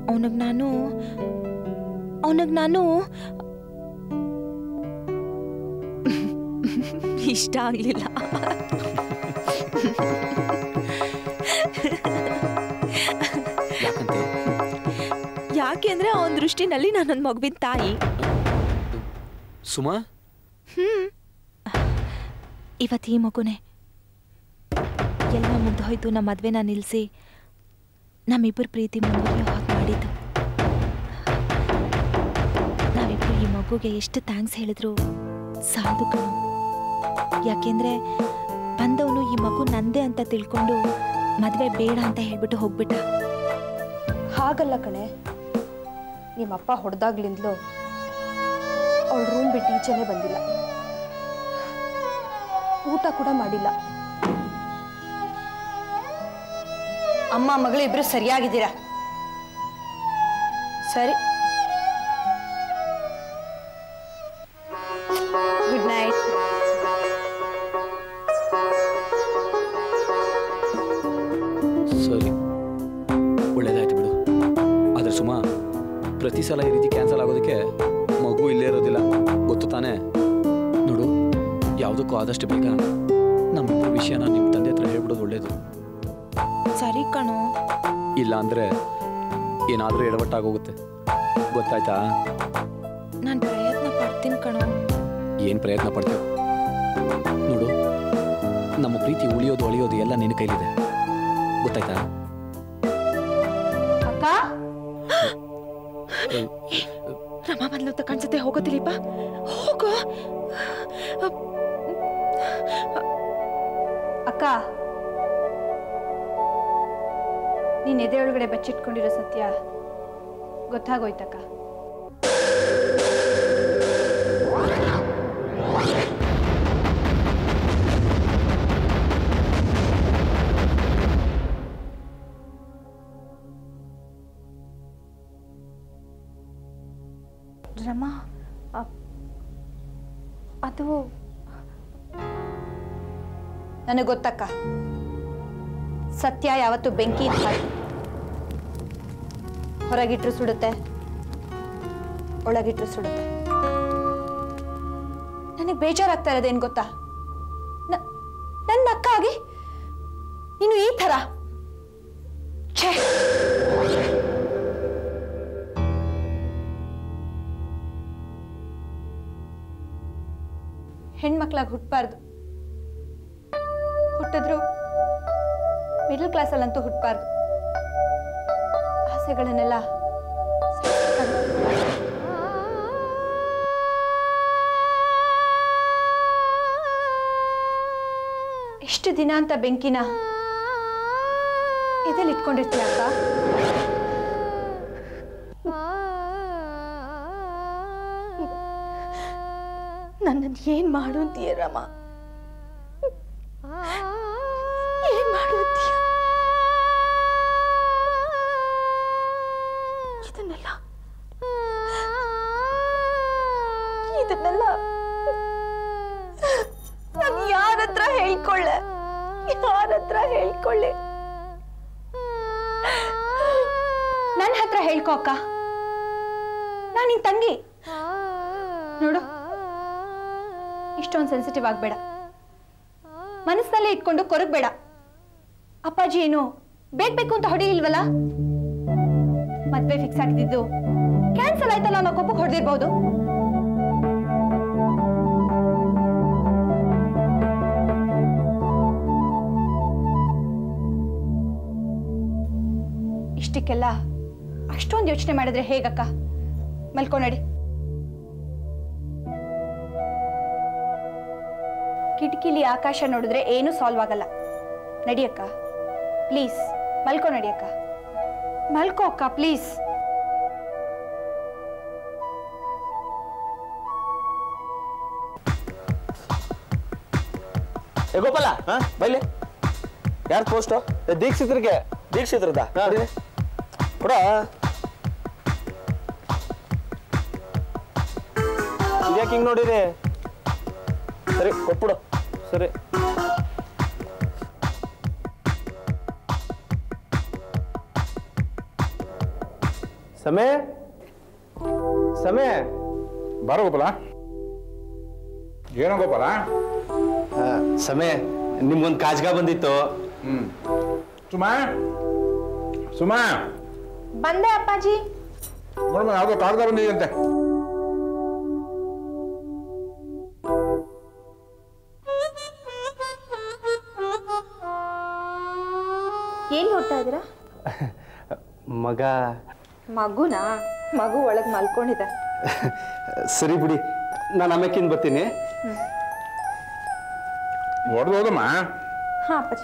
ಅವನಿಗೆ ನಾನು ಅವನಿಗೆ ನಾನು ಇಷ್ಟ ಆಗಲಿಲ್ಲ ಯಾಕಂತೆ ಯಾಕೆ ಅಂದರೆ ಅವನ ದೃಷ್ಟಿನಲ್ಲಿ ನಾನೊಂದು ಮಗುವಿನ ತಾಯಿ ಸುಮಾ ಇವತ್ತು ಈ ಮಗುನೇ ಎಲ್ಲ ಮುಗ್ದು ಹೋಯ್ತು ನಮ್ಮ ಮದುವೆನ ನಿಲ್ಲಿಸಿ ನಮ್ಮಿಬ್ಬರ ಪ್ರೀತಿ ಮುಂದುವರಿಯೋ ಹಾಗೆ ಮಾಡಿದ್ದು ನಾವಿಬ್ಬರು ಈ ಮಗುಗೆ ಎಷ್ಟು ಥ್ಯಾಂಕ್ಸ್ ಹೇಳಿದ್ರು ಸಾಲದು ಕಣೋ ಯಾಕೆಂದ್ರೆ ಬಂದವನು ಈ ಮಗು ನಂದೇ ಅಂತ ತಿಳ್ಕೊಂಡು ಮದುವೆ ಬೇಡ ಅಂತ ಹೇಳ್ಬಿಟ್ಟು ಹೋಗ್ಬಿಟ್ಟ ಹಾಗಲ್ಲ ಕಣೆ ನಿಮ್ಮಪ್ಪ ಹೊಡೆದಾಗ್ಲಿಂದಲೂ ಅವಳು ರೂಮ್ ಬಿಟ್ಟು ಈಚೆನೇ ಬಂದಿಲ್ಲ ಊಟ ಕೂಡ ಮಾಡಿಲ್ಲ ಅಮ್ಮ ಮಗಳು ಇಬ್ರು ಸರಿಯಾಗಿದ್ದೀರಾ ಸರಿ ಗುಡ್ ನೈಟ್ ಸರಿ ಒಳ್ಳೇದಾಯ್ತು ಬಿಡು ಆದ್ರೆ ಸುಮಾ ಪ್ರತಿ ಸಲ ಈ ರೀತಿ ಕ್ಯಾನ್ಸಲ್ ಆಗೋದಕ್ಕೆ ಮಗು ಇಲ್ಲೇ ಇರೋದಿಲ್ಲ ಗೊತ್ತು ತಾನೇ ನೋಡು ಯಾವುದಕ್ಕೂ ಆದಷ್ಟು ಬೇಗ ನಮ್ಮಿಬ್ಬರ ವಿಷಯನ ನಿಮ್ಮ ತಂದೆ ಹತ್ರ ಹೇಳ್ಬಿಡೋದು ಒಳ್ಳೇದು ಸರಿ ಕಣೋ ಇಲ್ಲ ಅಂದ್ರೆ ಏನಾದರೂ ಎಡವಟ್ಟಾಗೋಗುತ್ತೆ ಗೊತ್ತಾಯ್ತಾ ನಾನು ಪ್ರಯತ್ನ ಪಡ್ತೀನಿ ಕಣೋ ಏನು ಪ್ರಯತ್ನ ಪಡ್ತೇವೆ ನೋಡು ನಮ್ಮ ಪ್ರೀತಿ ಉಳಿಯೋದು ಅಳಿಯೋದು ಎಲ್ಲ ನಿನ್ನ ಕೈಲಿದೆ ಗೊತ್ತಾಯ್ತಾ ಅಕ್ಕ ರಮಾ ಬಂದ್ಲು ಅಂತ ಕಾಣಿಸುತ್ತೆ ಹೋಗೋ ದಿಲೀಪ ಹೋಗೋ ಅಕ್ಕ ನೀನ್ ಎದೆ ಒಳಗಡೆ ಬಚ್ಚಿಟ್ಕೊಂಡಿರೋ ಸತ್ಯ ಗೊತ್ತಾಗೋಯ್ತಕ್ಕ ರಮಾ ಅ- ಅದು ನನಗೆ ಗೊತ್ತಕ್ಕ ಸತ್ಯ ಯಾವತ್ತು ಬೆಂಕಿ ಇದ್ದ ಹಾಗೆ. ಹೊರಗಿಟ್ರು ಸುಡುತ್ತೆ ಒಳಗಿಟ್ರು ಸುಡುತ್ತೆ ನನಗೆ ಬೇಜಾರಾಗ್ತಾ ಇರೋದೇನು ಗೊತ್ತಾ ನ- ನನ್ನ ಅಕ್ಕ ಆಗಿ ನೀನು ಈ ಥರ ಛೇ ಹೆಣ್ಮಕ್ಳಾಗಿ ಹುಟ್ಟಬಾರ್ದು ಹುಟ್ಟಿದ್ರು ಮಿಡಲ್ ಕ್ಲಾಸಲ್ಲಂತೂ ಹುಟ್ಟಬಾರ್ದು ಆಸೆಗಳನ್ನೆಲ್ಲ ಸಾಧಿಸ್ಬೇಕು. ಎಷ್ಟು ದಿನ ಅಂತ ಬೆಂಕಿನ ಎದೆಲ್ಲಿ ಇಟ್ಕೊಂಡಿರ್ತೀಯ ಅಕ್ಕ ನನ್ನನ್ನು ಏನ್ ಮಾಡು ಅಂತೀಯ ರಮ ಏನ್ ಮಾಡು ಅಂತೀಯ ಇದನ್ನೆಲ್ಲ ಇದನ್ನೆಲ್ಲ ನಾನು ಯಾರ ಹತ್ರ ಹೇಳ್ಕೊಳ್ಳೆ ಯಾರ ಹತ್ರ ಹೇಳ್ಕೊಳ್ಳೆ ನನ್ನ ಹತ್ರ ಹೇಳ್ಕೊ ಅಕ್ಕ ನಾನು ನಿನ್ ತಂಗಿ ನೋಡು ಇಷ್ಟೊಂದು ಸೆನ್ಸಿಟಿವ್ ಆಗಬೇಡ ಮನಸ್ಸಿನಲ್ಲೇ ಇಟ್ಕೊಂಡು ಕೊರಗಬೇಡ ಅಪ್ಪಾಜಿ ಏನು ಬೇಕು ಬೇಕು ಅಂತ ಹೊಡಿಲಿಲ್ವಲ್ಲ ಮದ್ವೆ ಫಿಕ್ಸ್ ಆಗಿದ್ದು ಕ್ಯಾನ್ಸಲ್ ಆಯ್ತಲ್ಲ ಅನ್ನೋ ಕೋಪಕ್ಕೆ ಹೊಡೆದಿರ್ಬೋದು ಇಷ್ಟಕ್ಕೆಲ್ಲ ಅಷ್ಟೊಂದು ಯೋಚನೆ ಮಾಡಿದ್ರೆ ಹೇಗಕ್ಕ ಮಲ್ಕೊಂಡಡಿ ಕಿಟಕಿಲಿ ಆಕಾಶ ನೋಡಿದ್ರೆ ಏನೂ ಸಾಲ್ವ್ ಆಗಲ್ಲ ನಡಿಯಕ್ಕ ಪ್ಲೀಸ್ ಮಲ್ಕೋ ನಡಿಯಕ್ಕ ಮಲ್ಕೋ ಅಕ್ಕ ಪ್ಲೀಸ್ ಏ ಗೋಪಾಲ ಬೈಲೆ ಯಾರು ಪೋಸ್ಟು ದೀಕ್ಷಿತ್ರಿಗೆ ದೀಕ್ಷಿತ್ರದ ಕೊಡ ಇದ್ಯಾಕೆ ಹಿಂಗೆ ನೋಡಿರಿ ಸರಿ ಕೊಟ್ಬಿಡು ಸರಿ ಸಮಯ ಸಮಯ ಬಾರೋ ಗೋಪಾಲ ಏನೋ ಗೋಪಾಲ ಸಮಯ ನಿಮ್ಗೊಂದು ಕಾಜ್ಗ ಬಂದಿತ್ತು ಹ್ಮ್ ಸುಮಾ ಸುಮಾ ಬಂದೆ ಅಪ್ಪಾಜಿ ನೋಡಮ್ಮ ಯಾವುದೋ ಕಾಗದ ಬಂದಿದೆಯಂತೆ ಏನ್ ನೋಡ್ತಾ ಇದ್ದೀರಾ ಮಗ ಮಗುನಾ ಮಗು ಒಳಗೆ ಮಲ್ಕೊಂಡಿದೆ ಸರಿ ಬಿಡಿ ನಾನು ಆಮೇಕಿಂದ ಬರ್ತೀನಿ ಹೊಡೆದು ಹೋದಮ್ಮ ಹಾ ಅಪ್ಪಾಜಿ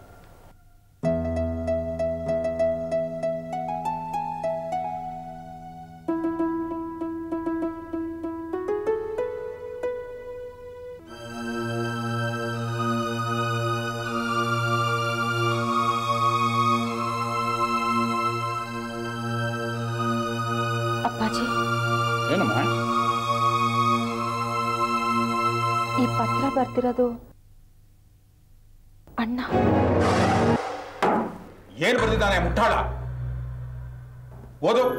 ಅಪ್ಪಾಜಿ ಏನಮ್ಮ ಈ ಪತ್ರ ಬರ್ತಿರೋದು ಅಣ್ಣ ಏನು ಬರ್ದಿದ್ದಾನೆ ಮುಟ್ಟಾಳ ಓದು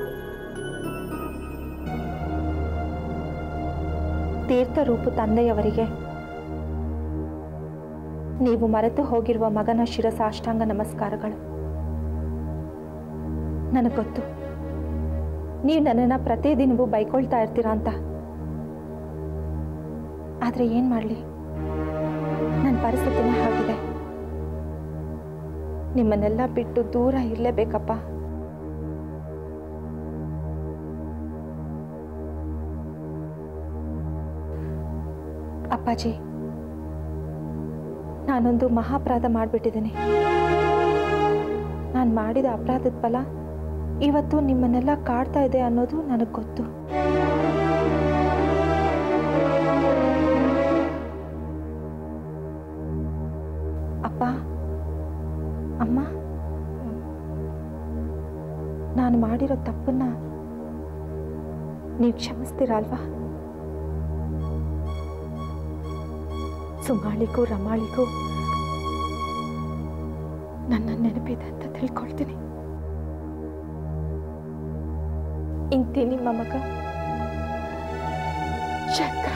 ತೀರ್ಥರೂಪು ತಂದೆಯವರಿಗೆ ನೀವು ಮರೆತು ಹೋಗಿರುವ ಮಗನ ಶಿರಸಾಷ್ಟಾಂಗ ನಮಸ್ಕಾರಗಳು ನನಗೆ ಗೊತ್ತು ನೀವು ನನ್ನನ್ನು ಪ್ರತಿದಿನವೂ ಬೈಕೊಳ್ತಾ ಇರ್ತೀರಾ ಅಂತ ಆದರೆ ಏನು ಮಾಡಲಿ ನನ್ನ ಪರಿಸ್ಥಿತಿನೇ ಹಾಗಿದೆ ನಿಮ್ಮನ್ನೆಲ್ಲ ಬಿಟ್ಟು ದೂರ ಇರಲೇಬೇಕಪ್ಪ ಅಪ್ಪಾಜಿ ನಾನೊಂದು ಮಹಾಪರಾಧ ಮಾಡಿಬಿಟ್ಟಿದ್ದೀನಿ ನಾನು ಮಾಡಿದ ಅಪರಾಧದ ಫಲ ಇವತ್ತು ನಿಮ್ಮನ್ನೆಲ್ಲ ಕಾಡ್ತಾ ಇದೆ ಅನ್ನೋದು ನನಗೆ ಗೊತ್ತು ಅಪ್ಪ ಅಮ್ಮ ನಾನು ಮಾಡಿರೋ ತಪ್ಪನ್ನ ನೀವು ಕ್ಷಮಿಸ್ತೀರಲ್ವಾ ಸುಮಾಳಿಗೂ ರಮಾಳಿಗೂ ನನ್ನ ನೆನಪಿದೆ ಅಂತ ತಿಳ್ಕೊಳ್ತೀನಿ ಇಂತಿ ನಿಮ್ಮ ಮಗ ಶಂಕರ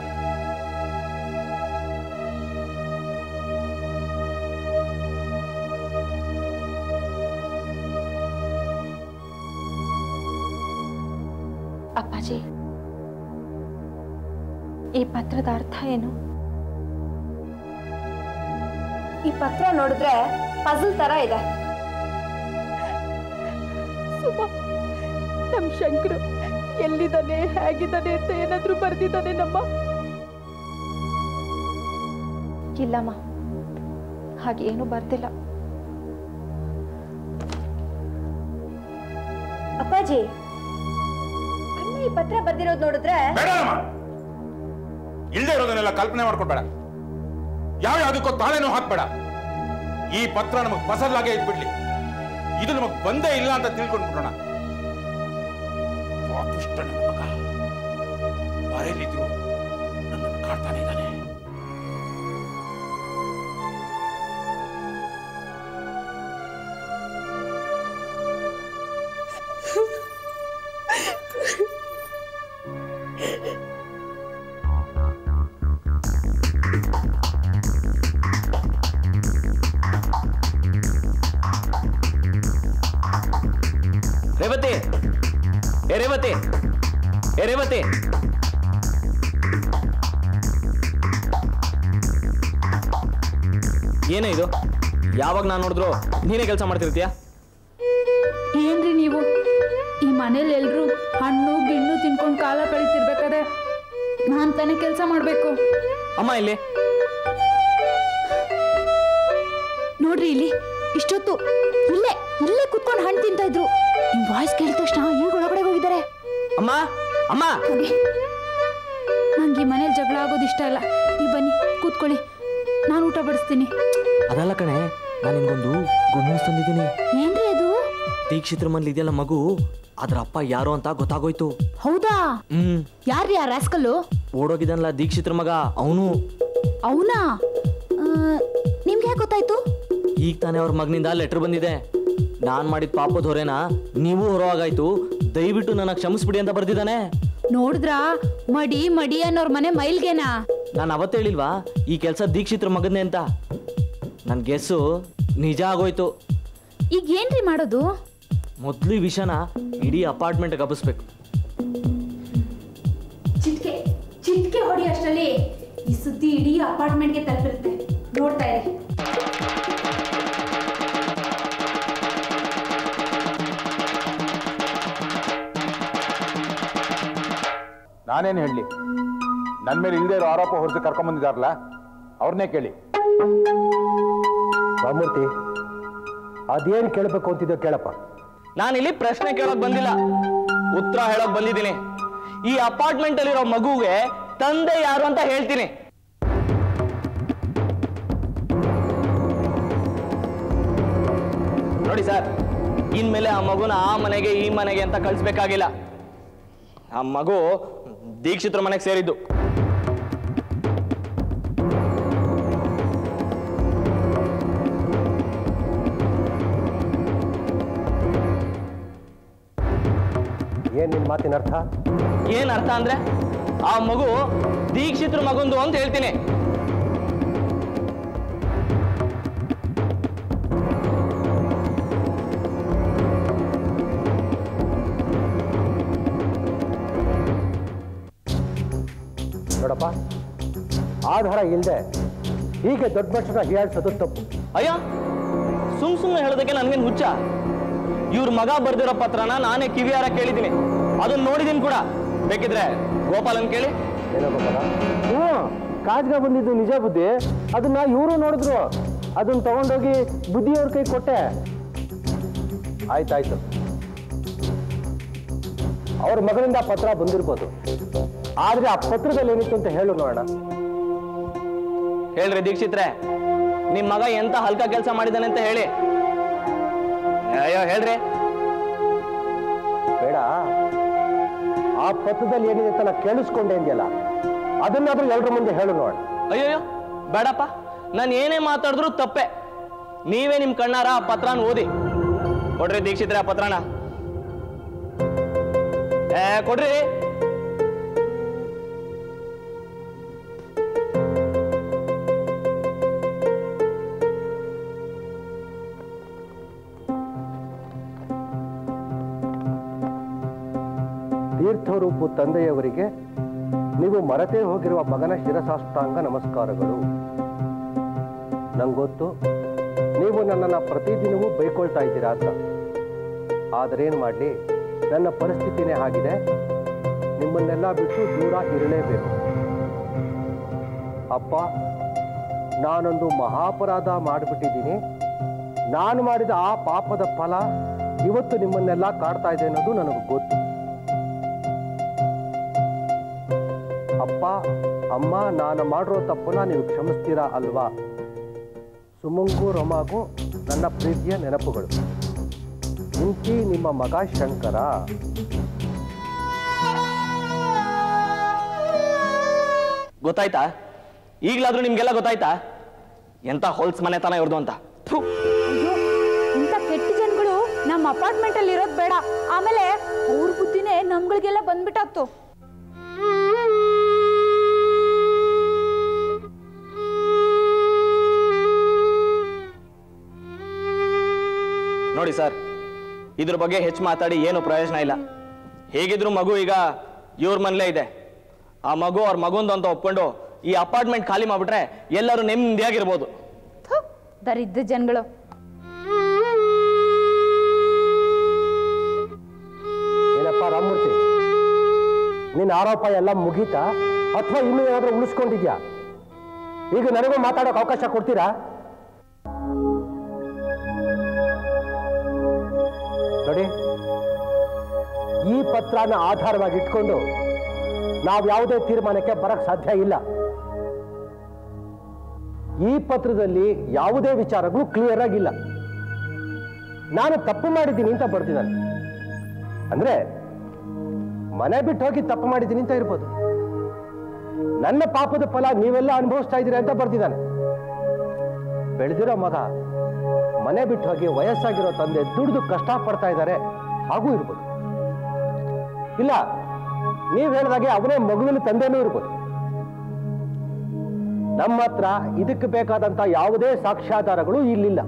ಅಪ್ಪಾಜಿ ಈ ಪತ್ರದ ಅರ್ಥ ಏನು ಈ ಪತ್ರ ನೋಡಿದ್ರೆ ಪಜಲ್ ತರ ಇದೆ ಸುಮ ನಮ್ ಶಂಕರು ಎಲ್ಲಿದ್ದಾನೆ ಹೇಗಿದ್ದಾನೆ ಅಂತ ಏನಾದ್ರೂ ಬರ್ದಿದ್ದಾನೆ ನಮ್ಮ ಇಲ್ಲಮ್ಮ ಹಾಗೇನು ಬರ್ದಿಲ್ಲ ಅಪ್ಪಾಜಿ ಅಣ್ಣ ಈ ಪತ್ರ ಬರ್ದಿರೋದು ನೋಡಿದ್ರೆ ಬೇಡಮ್ಮ ಇಲ್ಲದೆ ಇರೋದನ್ನೆಲ್ಲ ಕಲ್ಪನೆ ಮಾಡ್ಕೊಡ್ಬೇಡ ಯಾವ ಯಾವ್ದಕ್ಕೋ ತಾಳೆನೂ ಹಾಕ್ಬೇಡ ಈ ಪತ್ರ ನಮಗ್ ಫಸಲಾಗೆ ಇದ್ಬಿಡ್ಲಿ ಇದು ನಮಗ್ ಬಂದೇ ಇಲ್ಲ ಅಂತ ತಿಳ್ಕೊಂಡ್ಬಿಡೋಣ ಪಾಪಿಷ್ಟ ನನ್ನ ಮಗ ಮರೆಯಲಿದ್ರು ನನ್ನನ್ನು ಕಾಡ್ತಾನೆ ಇದ್ದಾನೆ ರೇವತಿ ಏ ರೇವತಿ ಏ ರೇವತಿ ಏನೇ ಇದು ಯಾವಾಗ ನಾನು ನೋಡಿದ್ರು ನೀನೇ ಕೆಲಸ ಮಾಡ್ತಿರ್ತೀಯ ಏನ್ರಿ ನೀವು ಈ ಮನೇಲಿ ಎಲ್ರು ಹಣ್ಣು ಗಿಣ್ಣು ತಿನ್ಕೊಂಡು ಕಾಲ ಕಳೀತಿರ್ಬೇಕಾದ್ರೆ ನಾನ್ ತಾನೇ ಕೆಲಸ ಮಾಡ್ಬೇಕು ಅಮ್ಮ ಇಲ್ಲಿ ನೋಡ್ರಿ ಇಲ್ಲಿ ಇಷ್ಟೊತ್ತು ಇಲ್ಲೇ ಇಲ್ಲೇ ಕುತ್ಕೊಂಡು ಹಣ್ಣು ತಿಂತಾ ಇದ್ರು ನಿಮ್ ವಾಯ್ಸ್ ಕೇಳಿದ ತಕ್ಷಣ ಈಗ ಒಳಗಡೆ ಹೋಗಿದ್ದಾರೆ ಅಮ್ಮ ಅಮ್ಮ ನಂಗೆ ಈ ಮನೇಲಿ ಜಗಳ ಆಗೋದು ಇಷ್ಟ ಇಲ್ಲ ನೀವು ಬನ್ನಿ ಕೂತ್ಕೊಳ್ಳಿ ನಾನು ಊಟ ಬಡಿಸ್ತೀನಿ ಅದಲ್ಲ ಕಣೆ ನಾನು ನಿನ್ಗೊಂದು ಗುಡ್ ನ್ಯೂಸ್ ತಂದಿದ್ದೀನಿ ಏನ್ರಿ ಅದು ದೀಕ್ಷಿತ್ರ ಮನೇಲಿ ಇದೆಯಲ್ಲ ಮಗು ಅದ್ರ ಅಪ್ಪ ಯಾರು ಅಂತ ಗೊತ್ತಾಗೋಯ್ತು ಹೌದಾ ಹ್ಮ್ ಯಾರ್ರಿ ಆ ರಾಸ್ಕಲ್ಲು ಓಡೋಗಿದನಲ್ಲ ದೀಕ್ಷಿತ್ರ ಮಗ ಅವನು ಅವನಾ ನಿಮ್ಗೆ ಯಾಕೆ ಗೊತ್ತಾಯ್ತು ಈಗ ತಾನೇ ಅವ್ರ ಮಗನಿಂದ ಲೆಟರ್ ಬಂದಿದೆ ನಾನು ಮಾಡಿದ ಪಾಪದ ಹೊರೆನ ನೀವು ಹೊರವಾಗಾಯ್ತು ದಯವಿಟ್ಟು ನನ್ನ ಕ್ಷಮಿಸ್ಬಿಡಿ ಅಂತ ಬರ್ದಿದ್ದಾನೆ ನೋಡಿದ್ರಾ ಮಡಿ ಮಡಿ ಅನ್ನೋರ್ ಮನೆ ಮೈಲ್ಗೆನಾ ನಾನು ಅವತ್ತು ಹೇಳಿಲ್ವಾ ಈ ಕೆಲಸ ದೀಕ್ಷಿತ್ರ ಮಗನ್ನೇ ಅಂತ ನನ್ನ ಗೆಸ್ಸು ನಿಜ ಆಗೋಯ್ತು ಈಗ ಏನ್ರಿ ಮಾಡೋದು ಮೊದಲು ಈ ವಿಷಯನ ಇಡೀ ಅಪಾರ್ಟ್ಮೆಂಟ್ಗೆ ಹಬ್ಬಿಸ್ಬೇಕು ಚಿಟ್ಕೆ ಚಿಟ್ಕೆ ಹೊಡಿ ಅಷ್ಟರಲ್ಲಿ ಈ ಸುದ್ದಿ ಇಡೀ ಅಪಾರ್ಟ್ಮೆಂಟ್ಗೆ ತಲುಪಿರುತ್ತೆ ನೋಡ್ತಾ ಇರಿ ನಾನೇನು ಹೇಳಲಿ ನನ್ನ ಮೇಲೆ ಇಲ್ಲದೆ ಇರೋ ಆರೋಪ ಹೊರಿಸಿ ಕರ್ಕೊಂಬಂದಿದ್ದಾರಲ್ಲ ಅವ್ರನ್ನೇ ಕೇಳಿ ರಾಮೂರ್ತಿ ಅದೇನು ಕೇಳಬೇಕು ಅಂತಿದ್ದೋ ಕೇಳಪ್ಪ ನಾನಿಲ್ಲಿ ಪ್ರಶ್ನೆ ಕೇಳೋಕ್ ಬಂದಿಲ್ಲ ಉತ್ತರ ಹೇಳೋಕ್ ಬಂದಿದ್ದೀನಿ ಈ ಅಪಾರ್ಟ್ಮೆಂಟ್ ಅಲ್ಲಿರೋ ಮಗುಗೆ ತಂದೆ ಯಾರು ಅಂತ ಹೇಳ್ತೀನಿ ನೋಡಿ ಸರ್ ಇನ್ಮೇಲೆ ಆ ಮಗುನ ಆ ಮನೆಗೆ ಈ ಮನೆಗೆ ಅಂತ ಕಳಿಸ್ಬೇಕಾಗಿಲ್ಲ ಆ ಮಗು ದೀಕ್ಷಿತ್ರ ಮನೆಗೆ ಸೇರಿದ್ದು ಏನು ನಿನ್ನ ಮಾತಿನ ಅರ್ಥ ಏನ್ ಅರ್ಥ ಅಂದ್ರೆ ಆ ಮಗು ದೀಕ್ಷಿತ್ರ ಮಗುಂದು ಅಂತ ಹೇಳ್ತೀನಿ ನೋಡಪ್ಪ ಆಧಾರ ಇಲ್ಲದೆ ಹೀಗೆ ದೊಡ್ಡ ಮನುಷ್ಯನ ಹೀಯಾಡ್ಸೋದು ತಪ್ಪು ಅಯ್ಯ ಸುಮ್ ಸುಮ್ಮನೆ ಹೇಳೋದಕ್ಕೆ ನನ್ಗೇನ್ ಹುಚ್ಚ ಇವ್ರ ಮಗ ಬರ್ದಿರೋ ಪತ್ರನ ನಾನೇ ಕಿವಿಯಾರ ಕೇಳಿದ್ದೀನಿ ಅದನ್ನ ನೋಡಿದೀನಿ ಕೂಡ ಬೇಕಿದ್ರೆ ಗೋಪಾಲನ್ ಕೇಳಿ ಏನೋ ಗೊತ್ತಲ್ಲ ಹ್ಞೂ ಕಾಜ್ಗ ಬಂದಿದ್ದು ನಿಜ ಬುದ್ಧಿ ಅದನ್ನ ಇವರು ನೋಡಿದ್ರು ಅದನ್ನ ತಗೊಂಡೋಗಿ ಬುದ್ಧಿಯವ್ರ ಕೈ ಕೊಟ್ಟೆ ಆಯ್ತಾಯ್ತು ಅವ್ರ ಮಗನಿಂದ ಪತ್ರ ಬಂದಿರ್ಬೋದು ಆದ್ರೆ ಆ ಪತ್ರದಲ್ಲಿ ಏನಿತ್ತು ಅಂತ ಹೇಳು ನೋಡೋಣ ಹೇಳ್ರಿ ದೀಕ್ಷಿತ್ರೆ ನಿಮ್ ಮಗ ಎಂತ ಹಲ್ಕ ಕೆಲಸ ಮಾಡಿದಾನೆ ಅಂತ ಹೇಳಿ ಅಯ್ಯೋ ಹೇಳ್ರಿ ಬೇಡ ಆ ಪತ್ರದಲ್ಲಿ ಏನಿದೆ ಅಂತ ನಾ ಕೇಳಿಸ್ಕೊಂಡೆ ಅಂದ್ಯಲ್ಲ ಅದನ್ನಾದ್ರೂ ಎಲ್ರ ಮುಂದೆ ಹೇಳು ನೋಡ ಅಯ್ಯಯ್ಯೋ ಬೇಡಪ್ಪ ನಾನು ಏನೇ ಮಾತಾಡಿದ್ರು ತಪ್ಪೆ ನೀವೇ ನಿಮ್ ಕಣ್ಣಾರ ಆ ಪತ್ರನ ಓದಿ ಕೊಡ್ರಿ ದೀಕ್ಷಿತ್ರೆ ಆ ಪತ್ರನ ಏ ಕೊಡ್ರಿ ತೀರ್ಥರೂಪು ತಂದೆಯವರಿಗೆ ನೀವು ಮರೆತೇ ಹೋಗಿರುವ ಮಗನ ಶಿರಸಾಷ್ಟಾಂಗ ನಮಸ್ಕಾರಗಳು ನಂಗೊತ್ತು ನೀವು ನನ್ನನ್ನು ಪ್ರತಿದಿನವೂ ಬೈಕೊಳ್ತಾ ಇದ್ದೀರಾ ಅಂತ ಆದರೇನು ಮಾಡಲಿ ನನ್ನ ಪರಿಸ್ಥಿತಿನೇ ಆಗಿದೆ ನಿಮ್ಮನ್ನೆಲ್ಲ ಬಿಟ್ಟು ದೂರ ಇರಲೇಬೇಕು ಅಪ್ಪ ನಾನೊಂದು ಮಹಾಪರಾಧ ಮಾಡಿಬಿಟ್ಟಿದ್ದೀನಿ ನಾನು ಮಾಡಿದ ಆ ಪಾಪದ ಫಲ ಇವತ್ತು ನಿಮ್ಮನ್ನೆಲ್ಲ ಕಾಡ್ತಾ ಇದೆ ಅನ್ನೋದು ನನಗೆ ಗೊತ್ತು ಅಪ್ಪ ಅಮ್ಮ ನಾನು ಮಾಡಿರೋ ತಪ್ಪನ್ನ ನೀವು ಕ್ಷಮಿಸ್ತೀರಾ ಅಲ್ವಾ ಸುಮಂಗು ರಮಾಗೂ ನನ್ನ ಪ್ರೀತಿಯ ನೆನಪುಗಳು ಇಂತಿ ನಿಮ್ಮ ಮಗ ಶಂಕರ ಗೊತ್ತಾಯ್ತಾ ಈಗ್ಲಾದ್ರೂ ನಿಮ್ಗೆಲ್ಲ ಗೊತ್ತಾಯ್ತಾ ಎಂತ ಹೋಲ್ಸ್ ಮನೆತನ ಇವ್ರದು ಅಂತ ಥು. ಅಯ್ಯೋ ಇಂಥ ಕೆಟ್ಟ ಜನಗಳು ನಮ್ಮ ಅಪಾರ್ಟ್ಮೆಂಟ್ ಅಲ್ಲಿ ಇರೋದು ಬೇಡ ಆಮೇಲೆ ಅವ್ರ ಬುದ್ಧಿನೇ ನಮ್ಗಳಿಗೆಲ್ಲ ಬಂದ್ಬಿಟ್ಟಾತು ನೋಡಿ ಸರ್ ಇದ್ರ ಬಗ್ಗೆ ಹೆಚ್ಚು ಮಾತಾಡಿ ಏನು ಪ್ರಯೋಜನ ಇಲ್ಲ ಹೇಗಿದ್ರು ಮಗು ಈಗ ಇವ್ರ ಮನೇಲೇ ಇದೆ ಆ ಮಗು ಅವ್ರ ಮಗುಂದು ಅಂತ ಒಪ್ಕೊಂಡು ಈ ಅಪಾರ್ಟ್ಮೆಂಟ್ ಖಾಲಿ ಮಾಡ್ಬಿಟ್ರೆ ಎಲ್ಲರೂ ನೆಮ್ಮದಿಯಾಗಿರ್ಬೋದು ಥು, ದರಿದ್ರ ಜನಗಳು ಏನಪ್ಪ ರಾಮಮೂರ್ತಿ ನಿನ್ನ ಆರೋಪ ಎಲ್ಲ ಮುಗೀತಾ ಅಥವಾ ಇನ್ನೂ ಏನಾದರೂ ಉಳಿಸ್ಕೊಂಡಿದ್ಯಾ ಈಗ ನನಗೂ ಮಾತಾಡೋಕೆ ಅವಕಾಶ ಕೊಡ್ತೀರಾ ನೋಡಿ ಈ ಪತ್ರನ ಆಧಾರವಾಗಿ ಇಟ್ಕೊಂಡು ನಾವು ಯಾವುದೇ ತೀರ್ಮಾನಕ್ಕೆ ಬರಕ್ ಸಾಧ್ಯ ಇಲ್ಲ ಈ ಪತ್ರದಲ್ಲಿ ಯಾವುದೇ ವಿಚಾರಗಳು ಕ್ಲಿಯರ್ ಆಗಿಲ್ಲ ನಾನು ತಪ್ಪು ಮಾಡಿದ್ದೀನಿ ಅಂತ ಬರ್ತಿದ್ದಾನೆ ಅಂದ್ರೆ ಮನೆ ಬಿಟ್ಟು ಹೋಗಿ ತಪ್ಪು ಮಾಡಿದ್ದೀನಿ ಅಂತ ಇರ್ಬೋದು ನನ್ನ ಪಾಪದ ಫಲ ನೀವೆಲ್ಲ ಅನುಭವಿಸ್ತಾ ಇದ್ದೀರಾ ಅಂತ ಬರ್ತಿದ್ದಾನೆ ಬೆಳೆದಿರೋ ಮಗ ಮನೆ ಬಿಟ್ಟು ಹೋಗಿ ವಯಸ್ಸಾಗಿರೋ ತಂದೆ ದುಡಿದು ಕಷ್ಟ ಪಡ್ತಾ ಇದ್ದಾರೆ ಹಾಗೂ ಇರ್ಬೋದು ಇಲ್ಲ ನೀವು ಹೇಳಿದಾಗೆ ಅವನೇ ಮಗುವಿನ ತಂದೆನೂ ಇರ್ಬೋದು ನಮ್ಮ ಹತ್ರ ಇದಕ್ಕೆ ಬೇಕಾದಂತ ಯಾವುದೇ ಸಾಕ್ಷ್ಯಾಧಾರಗಳು ಇಲ್ಲಿಲ್ಲ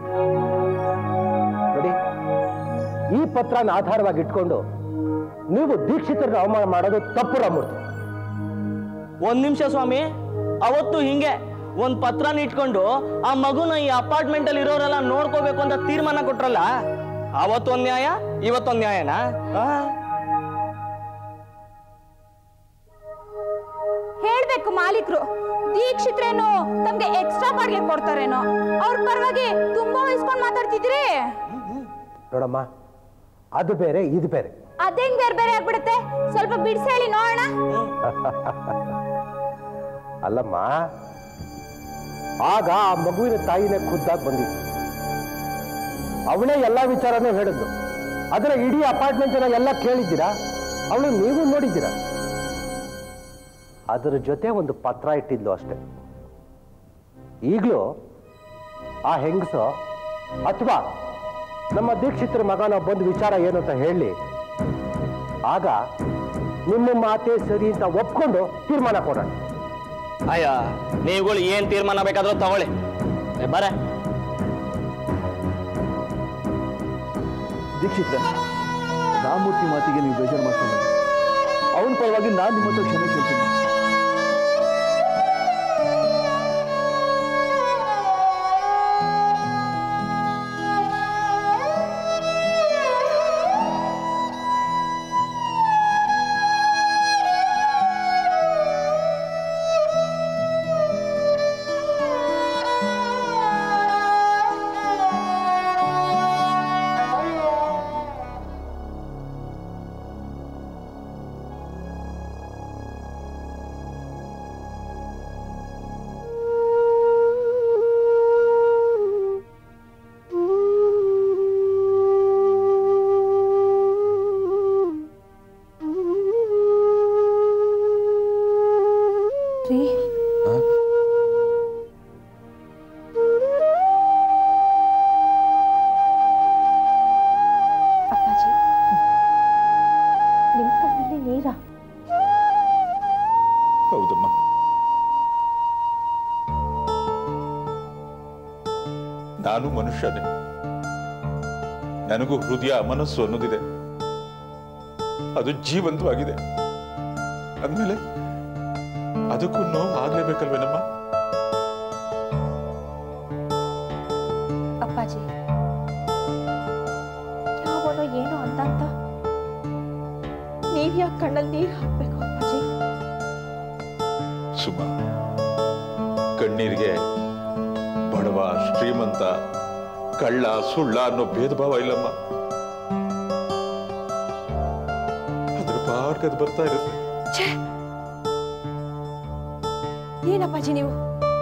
ನೋಡಿ ಈ ಪತ್ರನ ಆಧಾರವಾಗಿ ಇಟ್ಕೊಂಡು ನೀವು ದೀಕ್ಷಿತರನ್ನ ಅವಮಾನ ಮಾಡೋದು ತಪ್ಪು ರಾಮೂರ್ತಿ ಒಂದ್ ನಿಮಿಷ ಸ್ವಾಮಿ ಅವತ್ತು ಹಿಂಗೆ ಒಂದ್ ಪತ್ರನ ಇಟ್ಕೊಂಡು ಆ ಮಗುನ ಈ ಅಪಾರ್ಟ್ಮೆಂಟ್ ಅಲ್ಲಿ ಇರೋರೆಲ್ಲ ನೋಡ್ಕೋಬೇಕು ಅಂತ ತೀರ್ಮಾನ ಕೊಟ್ರಲ್ಲ ಅವತ್ತೊಂದ್ ನ್ಯಾಯ ಇವತ್ತೊಂದ್ ನ್ಯಾಯನಾ ಆ? ಹೇಳ್ಬೇಕು ಮಾಲೀಕರು ದೀಕ್ಷಿತ್ರೇನು ತಮ್ಗೆ ಎಕ್ಸ್ಟ್ರಾ ಬಾಡಿಗೆ ಕೊಡ್ತಾರೇನೋ ಅವ್ರ ಪರವಾಗಿ ತುಂಬಾ ವಹಿಸ್ಕೊಂಡು ಮಾತಾಡ್ತಿದ್ರಿ ನೋಡಮ್ಮ ಅದು ಬೇರೆ ಇದು ಬೇರೆ ಅದೇಂಗ್ ಬೇರೆ ಬೇರೆ ಆಗ್ಬಿಡುತ್ತೆ ಸ್ವಲ್ಪ ಬಿಡ್ಸಿ ಹೇಳಿ ನೋಡೋಣ ಅಲ್ಲಮ್ಮ ಆಗ ಆ ಮಗುವಿನ ತಾಯಿನೇ ಖುದ್ದಾಗಿ ಬಂದಿತ್ತು ಅವಳೇ ಎಲ್ಲಾ ವಿಚಾರನೂ ಹೇಳಿದ್ಲು ಅದರ ಇಡೀ ಅಪಾರ್ಟ್ಮೆಂಟ್ ಜನ ಎಲ್ಲ ಕೇಳಿದ್ದೀರಾ ಅವಳು ನೀವು ನೋಡಿದ್ದೀರಾ ಅದರ ಜೊತೆ ಒಂದು ಪತ್ರ ಇಟ್ಟಿದ್ಲು ಅಷ್ಟೆ ಈಗಲೂ ಆ ಹೆಂಗಸು ಅಥವಾ ನಮ್ಮ ದೀಕ್ಷಿತರ ಮಗನ ಬಂದು ವಿಚಾರ ಏನು ಅಂತ ಹೇಳಿ ಆಗ ನಿಮ್ಮ ಮಾತೇ ಸರಿ ಅಂತ ಒಪ್ಕೊಂಡು ತೀರ್ಮಾನ ಕೊಡೋಣ ಅಯ್ಯ ನೀವುಗಳು ಏನ್ ತೀರ್ಮಾನ ಬೇಕಾದ್ರೂ ತಗೊಳ್ಳಿ ಏ, ಬರ ದೀಕ್ಷಿತ್ರ ರಾಮೂರ್ತಿ ಮಾತಿಗೆ ನೀವು ಬೇಜಾರು ಮಾಡ್ಕೊಂಡು ಅವನ ಪರವಾಗಿ ನಾನು ನಿಮ್ಮ ಹತ್ರ ಕ್ಷಮೆ ಕೇಳ್ತೀನಿ ರೀ ಅಪ್ಪಾಜಿ ನಿಮ್ ಕಣ್ಣಲ್ಲಿ ನೀರಾ ಹೌದಮ್ಮ ನಾನು ಮನುಷ್ಯನೇ ನನಗೂ ಹೃದಯ ಮನಸ್ಸು ಅನ್ನೋದಿದೆ ಅದು ಜೀವಂತವಾಗಿದೆ ಅಂದ್ಮೇಲೆ ಅದಕ್ಕೂ ನೋವು ಆಗ್ಲೇಬೇಕಲ್ವೇನಮ್ಮ ಅಪ್ಪಾಜಿ ಯಾವನೋ ಏನೋ ಅಂದಂತ ನೀವ್ ಯಾಕೆ ಕಣ್ಣಲ್ಲಿ ನೀರ್ ಹಾಕ್ಬೇಕು ಅಪ್ಪಾಜಿ ಸುಮ ಕಣ್ಣೀರಿಗೆ ಬಡವ ಶ್ರೀಮಂತ ಕಳ್ಳ ಸುಳ್ಳ ಅನ್ನೋ ಭೇದ ಭಾವ ಇಲ್ಲಮ್ಮ ಅದ್ರ ಪಾಡ್ಕದ್ ಬರ್ತಾ ಇರುತ್ತೆ ಛೇ ಏನಪ್ಪಾಜಿ ನೀವು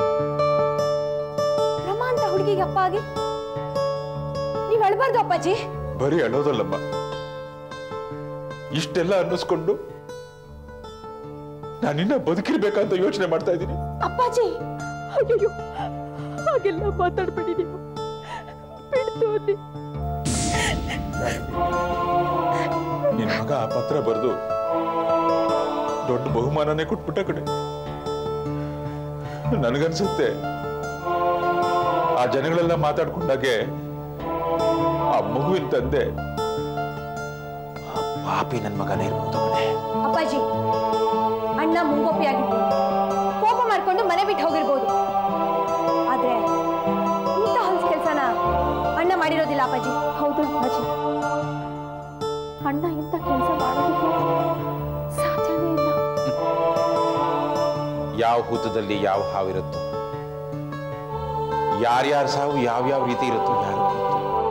ರಮಾ ಅಂತ ಹುಡುಗಿಗೆ ಅಪ್ಪ ಆಗಿ ನೀವ್ ಅಳ್ಬಾರ್ದು ಅಪ್ಪಾಜಿ ಬರೀ ಅಳೋದಲ್ಲಮ್ಮ ಇಷ್ಟೆಲ್ಲ ಅನ್ನಿಸ್ಕೊಂಡು ನಾನಿನ್ನ ಬದುಕಿರ್ಬೇಕಂತ ಯೋಚನೆ ಮಾಡ್ತಾ ಇದ್ದೀನಿ ಅಪ್ಪಾಜಿ ಅಯ್ಯೋ ಹಾಗೆಲ್ಲ ಮಾತಾಡ್ಬೇಡಿ ನೀವು ಬಿಡ್ತು ಅಲ್ಲಿ ನಿನ್ ಮಗ ಆ ಪತ್ರ ಬರೆದು ದೊಡ್ಡ ಬಹುಮಾನನೇ ಕೊಟ್ಬಿಟ್ಟ ಕಡೆ ನನಗನ್ಸುತ್ತೆ ಆ ಜನಗಳೆಲ್ಲ ಮಾತಾಡ್ಕೊಂಡಾಗೆ ಆ ಮಗುವಿನ ತಂದೆ ಆ ಪಾಪಿ ನನ್ ಮಗನೇ ಇರ್ಬೋದು ಕಣೆ ಅಪ್ಪಾಜಿ ಅಣ್ಣ ಮುಂಗೋಪಿ ಆಗಿದ್ದು ಕೋಪ ಮಾಡ್ಕೊಂಡು ಮನೆ ಬಿಟ್ಟು ಹೋಗಿರ್ಬೋದು ಆದ್ರೆ ಇಂಥ ಹೊಲ್ಸ್ ಕೆಲ್ಸನ ಅಣ್ಣ ಮಾಡಿರೋದಿಲ್ಲ ಅಪ್ಪಾಜಿ ಹೌದು ಅಪ್ಪಾಜಿ ಅಣ್ಣ ಇಂಥ ಕೆಲಸ ಮಾಡೋದಕ್ಕೆ ಸಾಧ್ಯನೇ ಇಲ್ಲ ಯಾವ ಹೂತದಲ್ಲಿ ಯಾವ ಹಾವಿರುತ್ತೋ ಯಾರ್ಯಾರ ಸಾವು ಯಾವ್ಯಾವ ರೀತಿ ಇರುತ್ತೋ ಯಾರು ಗೊತ್ತು